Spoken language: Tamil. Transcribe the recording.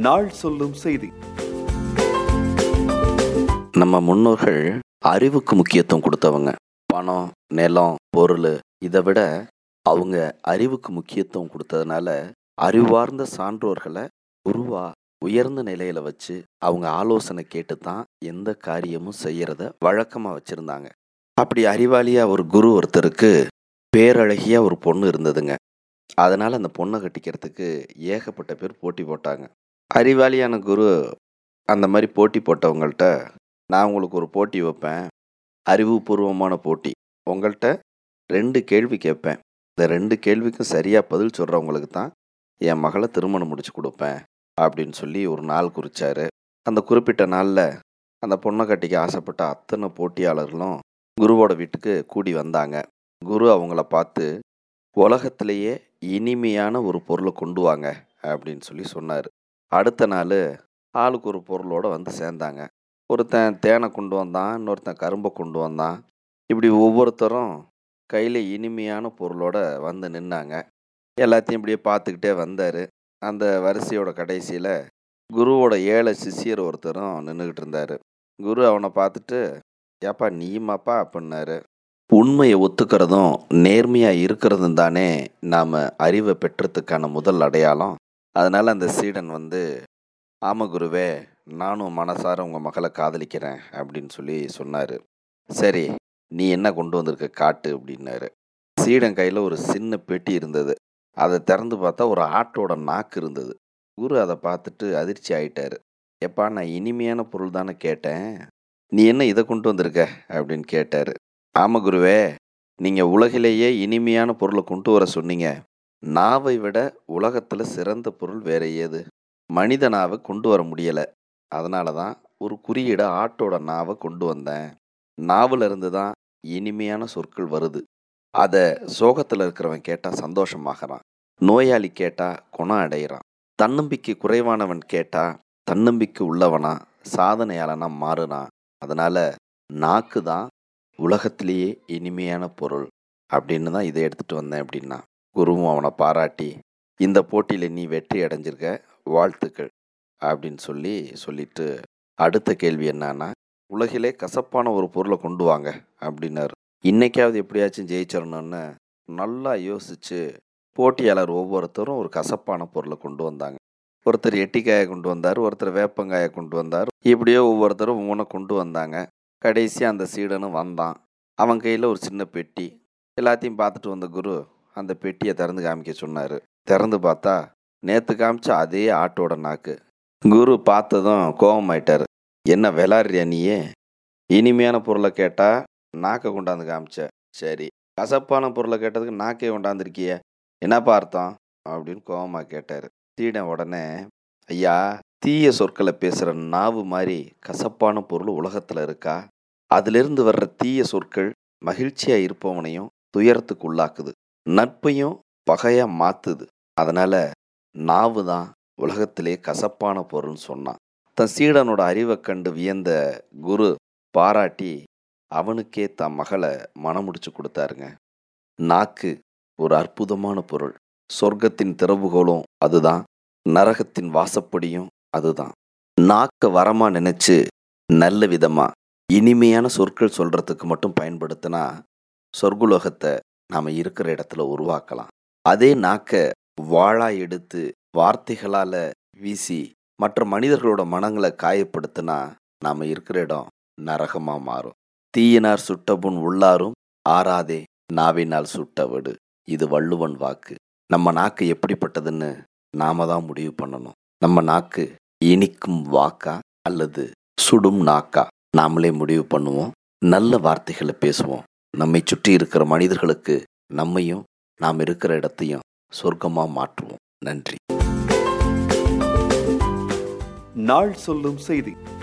நாள் சொல்லும் செய்தி நம்ம முன்னோர்கள் அறிவுக்கு முக்கியத்துவம் கொடுத்தவங்க பணம் நிலம் பொருள் இதை விட அவங்க அறிவுக்கு முக்கியத்துவம் கொடுத்ததுனால அறிவார்ந்த சான்றோர்களை குருவா உயர்ந்த நிலையில வச்சு அவங்க ஆலோசனை கேட்டு தான் எந்த காரியமும் செய்யறத வழக்கமா வச்சிருந்தாங்க அப்படி அறிவாளியா ஒரு குரு ஒருத்தருக்கு பேரழகியா ஒரு பொண்ணு இருந்ததுங்க அதனால அந்த பொண்ணை கட்டிக்கிறதுக்கு ஏகப்பட்ட பேர் போட்டி போட்டாங்க அறிவாளியான குரு அந்த மாதிரி போட்டி போட்டவங்கள்ட்ட நான் உங்களுக்கு ஒரு போட்டி வைப்பேன் அறிவுபூர்வமான போட்டி உங்கள்கிட்ட ரெண்டு கேள்வி கேட்பேன் இந்த ரெண்டு கேள்விக்கும் சரியாக பதில் சொல்கிறவங்களுக்கு தான் என் மகளை திருமணம் முடிச்சு கொடுப்பேன் அப்படின்னு சொல்லி ஒரு நாள் குறிச்சாரு அந்த குறிப்பிட்ட நாளில் அந்த பொண்ணை கட்டிக்க ஆசைப்பட்ட அத்தனை போட்டியாளர்களும் குருவோட வீட்டுக்கு கூடி வந்தாங்க குரு அவங்கள பார்த்து உலகத்திலேயே இனிமையான ஒரு பொருளை கொண்டு வாங்க அப்படின்னு சொல்லி சொன்னார் அடுத்த நாள் ஆளுக்கு ஒரு பொருளோட வந்து சேர்ந்தாங்க ஒருத்தன் தேனை கொண்டு வந்தான் இன்னொருத்தன் கரும்பை கொண்டு வந்தான் இப்படி ஒவ்வொருத்தரும் கையில் இனிமையான பொருளோட வந்து நின்னாங்க எல்லாத்தையும் இப்படியே பார்த்துக்கிட்டே வந்தார் அந்த வரிசையோட கடைசியில் குருவோட ஏழை சிஷியர் ஒருத்தரும் நின்றுக்கிட்டு இருந்தார் குரு அவனை பார்த்துட்டு ஏப்பா நீயுமாப்பா அப்படின்னாரு உண்மையை ஒத்துக்கிறதும் நேர்மையாக இருக்கிறதும் தானே நாம் அறிவை பெற்றதுக்கான முதல் அடையாளம் அதனால் அந்த சீடன் வந்து ஆமாம் குருவே நானும் மனசார உங்கள் மகளை காதலிக்கிறேன் அப்படின்னு சொல்லி சொன்னார் சரி நீ என்ன கொண்டு வந்திருக்க காட்டு அப்படின்னாரு சீடன் கையில் ஒரு சின்ன பெட்டி இருந்தது அதை திறந்து பார்த்தா ஒரு ஆட்டோட நாக்கு இருந்தது குரு அதை பார்த்துட்டு அதிர்ச்சி ஆயிட்டாரு எப்பா நான் இனிமையான பொருள் தானே கேட்டேன் நீ என்ன இதை கொண்டு வந்திருக்க அப்படின்னு கேட்டார் ஆமாம் குருவே நீங்கள் உலகிலேயே இனிமையான பொருளை கொண்டு வர சொன்னீங்க நாவை விட உலகத்தில் சிறந்த பொருள் வேற ஏது மனித நாவை கொண்டு வர முடியலை அதனால தான் ஒரு குறியீட ஆட்டோட நாவை கொண்டு வந்தேன் நாவில் இருந்து தான் இனிமையான சொற்கள் வருது அதை சோகத்தில் இருக்கிறவன் கேட்டால் சந்தோஷமாகறான் நோயாளி கேட்டால் குணம் அடைகிறான் தன்னம்பிக்கை குறைவானவன் கேட்டால் தன்னம்பிக்கை உள்ளவனா சாதனையாளனா மாறுறான் அதனால நாக்கு தான் உலகத்திலேயே இனிமையான பொருள் அப்படின்னு தான் இதை எடுத்துகிட்டு வந்தேன் அப்படின்னா குருவும் அவனை பாராட்டி இந்த போட்டியில் நீ வெற்றி அடைஞ்சிருக்க வாழ்த்துக்கள் அப்படின்னு சொல்லி சொல்லிட்டு அடுத்த கேள்வி என்னன்னா உலகிலே கசப்பான ஒரு பொருளை கொண்டு வாங்க அப்படின்னாரு இன்னைக்காவது எப்படியாச்சும் ஜெயிச்சிடணும்னு நல்லா யோசிச்சு போட்டியாளர் ஒவ்வொருத்தரும் ஒரு கசப்பான பொருளை கொண்டு வந்தாங்க ஒருத்தர் எட்டிக்காயை கொண்டு வந்தார் ஒருத்தர் வேப்பங்காயை கொண்டு வந்தார் இப்படியே ஒவ்வொருத்தரும் ஒவ்வொன்றை கொண்டு வந்தாங்க கடைசியாக அந்த சீடனும் வந்தான் அவன் கையில் ஒரு சின்ன பெட்டி எல்லாத்தையும் பார்த்துட்டு வந்த குரு அந்த பெட்டியை திறந்து காமிக்க சொன்னார் திறந்து பார்த்தா நேற்று காமிச்ச அதே ஆட்டோட நாக்கு குரு பார்த்ததும் கோபமாயிட்டார் என்ன விளாட்றியா நீயே இனிமையான பொருளை கேட்டால் நாக்கை கொண்டாந்து காமிச்ச சரி கசப்பான பொருளை கேட்டதுக்கு நாக்கே கொண்டாந்துருக்கிய என்னப்பா அர்த்தம் அப்படின்னு கோபமாக கேட்டார் சீடன் உடனே ஐயா தீய சொற்களை பேசுகிற நாவு மாதிரி கசப்பான பொருள் உலகத்தில் இருக்கா அதிலிருந்து வர்ற தீய சொற்கள் மகிழ்ச்சியாக இருப்பவனையும் துயரத்துக்கு உள்ளாக்குது நட்பையும் பகையாக மாற்றுது அதனால் நாவு தான் உலகத்திலே கசப்பான பொருள்னு சொன்னான் தன் சீடனோட அறிவை கண்டு வியந்த குரு பாராட்டி அவனுக்கே தன் மகளை மனமுடிச்சு கொடுத்தாருங்க நாக்கு ஒரு அற்புதமான பொருள் சொர்க்கத்தின் திறவுகோலும் அதுதான் நரகத்தின் வாசப்படியும் அதுதான் நாக்க வரமா நினைச்சு நல்ல விதமா இனிமையான சொற்கள் சொல்றதுக்கு மட்டும் பயன்படுத்தினா சொர்க்குலோகத்தை நாம இருக்கிற இடத்துல உருவாக்கலாம் அதே நாக்க வாழா எடுத்து வார்த்தைகளால வீசி மற்ற மனிதர்களோட மனங்களை காயப்படுத்தினா நாம இருக்கிற இடம் நரகமா மாறும் தீயினார் சுட்டபுண் உள்ளாரும் ஆறாதே நாவினால் சுட்டவடு இது வள்ளுவன் வாக்கு நம்ம நாக்கு எப்படிப்பட்டதுன்னு நாம தான் முடிவு பண்ணணும் நம்ம நாக்கு இனிக்கும் வாக்கா அல்லது சுடும் நாக்கா நாமளே முடிவு பண்ணுவோம் நல்ல வார்த்தைகளை பேசுவோம் நம்மை சுற்றி இருக்கிற மனிதர்களுக்கு நம்மையும் நாம் இருக்கிற இடத்தையும் சொர்க்கமா மாற்றுவோம் நன்றி நாள் சொல்லும் செய்தி